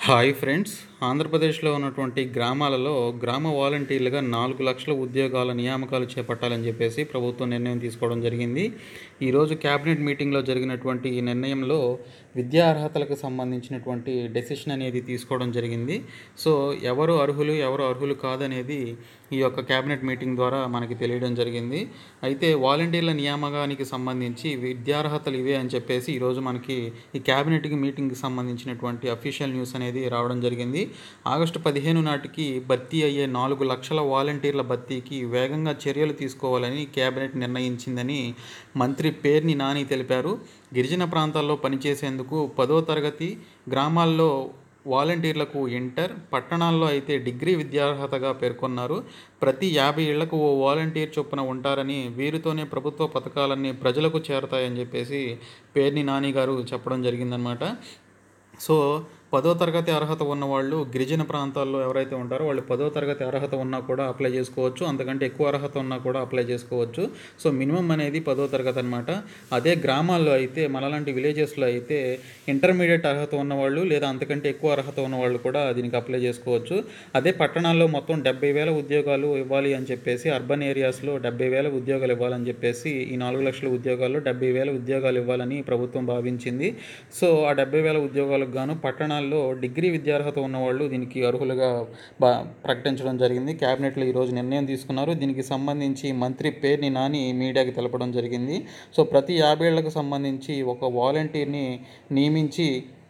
hi friends ఆంధ్రప్రదేశ్లో ఉన్నటువంటి గ్రామాలలో గ్రామ వాలంటీర్లుగా నాలుగు లక్షల ఉద్యోగాల నియామకాలు చేపట్టాలని చెప్పేసి ప్రభుత్వం నిర్ణయం తీసుకోవడం జరిగింది ఈరోజు క్యాబినెట్ మీటింగ్లో జరిగినటువంటి ఈ నిర్ణయంలో విద్యా అర్హతలకు సంబంధించినటువంటి డెసిషన్ అనేది తీసుకోవడం జరిగింది సో ఎవరు అర్హులు ఎవరు అర్హులు కాదనేది ఈ యొక్క క్యాబినెట్ మీటింగ్ ద్వారా మనకి తెలియడం జరిగింది అయితే వాలంటీర్ల నియామకానికి సంబంధించి విద్యార్హతలు ఇవే అని చెప్పేసి ఈరోజు మనకి ఈ క్యాబినెట్కి మీటింగ్కి సంబంధించినటువంటి అఫీషియల్ న్యూస్ అనేది రావడం జరిగింది ఆగస్టు పదిహేను నాటికి భర్తీ అయ్యే నాలుగు లక్షల వాలంటీర్ల భర్తీకి వేగంగా చర్యలు తీసుకోవాలని కేబినెట్ నిర్ణయించిందని మంత్రి పేర్ని నాని తెలిపారు గిరిజన ప్రాంతాల్లో పనిచేసేందుకు పదో తరగతి గ్రామాల్లో వాలంటీర్లకు ఇంటర్ పట్టణాల్లో అయితే డిగ్రీ విద్యార్హతగా పేర్కొన్నారు ప్రతి యాభై ఏళ్లకు ఓ వాలంటీర్ చొప్పున ఉంటారని వీరితోనే ప్రభుత్వ పథకాలన్నీ ప్రజలకు చేరతాయని చెప్పేసి పేర్ని నాని గారు చెప్పడం జరిగిందనమాట సో పదో తరగతి అర్హత ఉన్నవాళ్ళు గిరిజన ప్రాంతాల్లో ఎవరైతే ఉంటారో వాళ్ళు పదో తరగతి అర్హత ఉన్నా కూడా అప్లై చేసుకోవచ్చు అంతకంటే ఎక్కువ అర్హత ఉన్నా కూడా అప్లై చేసుకోవచ్చు సో మినిమం అనేది పదో తరగతి అనమాట అదే గ్రామాల్లో అయితే మనలాంటి విలేజెస్లో అయితే ఇంటర్మీడియట్ అర్హత ఉన్నవాళ్ళు లేదా అంతకంటే ఎక్కువ అర్హత ఉన్నవాళ్ళు కూడా దీనికి అప్లై చేసుకోవచ్చు అదే పట్టణాల్లో మొత్తం డెబ్బై వేల ఉద్యోగాలు ఇవ్వాలి అని చెప్పేసి అర్బన్ ఏరియాస్లో డెబ్బై వేల ఉద్యోగాలు ఇవ్వాలని చెప్పేసి ఈ నాలుగు లక్షల ఉద్యోగాల్లో డెబ్బై వేల ఉద్యోగాలు ఇవ్వాలని ప్రభుత్వం భావించింది సో ఆ డెబ్బై వేల ఉద్యోగాలకు గాను పట్టణాల్లో డిగ్రీ విద్యార్హత ఉన్నవాళ్ళు దీనికి అర్హులుగా బా ప్రకటించడం జరిగింది క్యాబినెట్లో ఈరోజు నిర్ణయం తీసుకున్నారు దీనికి సంబంధించి మంత్రి పేరుని నాని మీడియాకి తెలపడం జరిగింది సో ప్రతి యాభేళ్లకు సంబంధించి ఒక వాలంటీర్ని నియమించి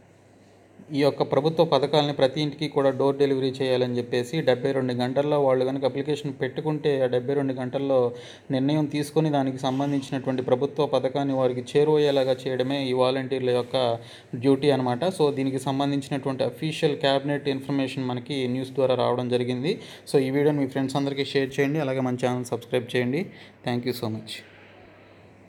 ఈ యొక్క ప్రభుత్వ పథకాలని ప్రతి ఇంటికి కూడా డోర్ డెలివరీ చేయాలని చెప్పేసి డెబ్బై రెండు గంటల్లో వాళ్ళు కనుక అప్లికేషన్ పెట్టుకుంటే ఆ డెబ్బై రెండు గంటల్లో నిర్ణయం తీసుకొని దానికి సంబంధించినటువంటి ప్రభుత్వ పథకాన్ని వారికి చేరువయ్యేలాగా చేయడమే ఈ వాలంటీర్ల యొక్క డ్యూటీ అనమాట సో దీనికి సంబంధించినటువంటి అఫీషియల్ క్యాబినెట్ ఇన్ఫర్మేషన్ మనకి న్యూస్ ద్వారా రావడం జరిగింది సో ఈ వీడియోని మీ ఫ్రెండ్స్ అందరికీ షేర్ చేయండి అలాగే మన ఛానల్ సబ్స్క్రైబ్ చేయండి థ్యాంక్ యూ సో మచ్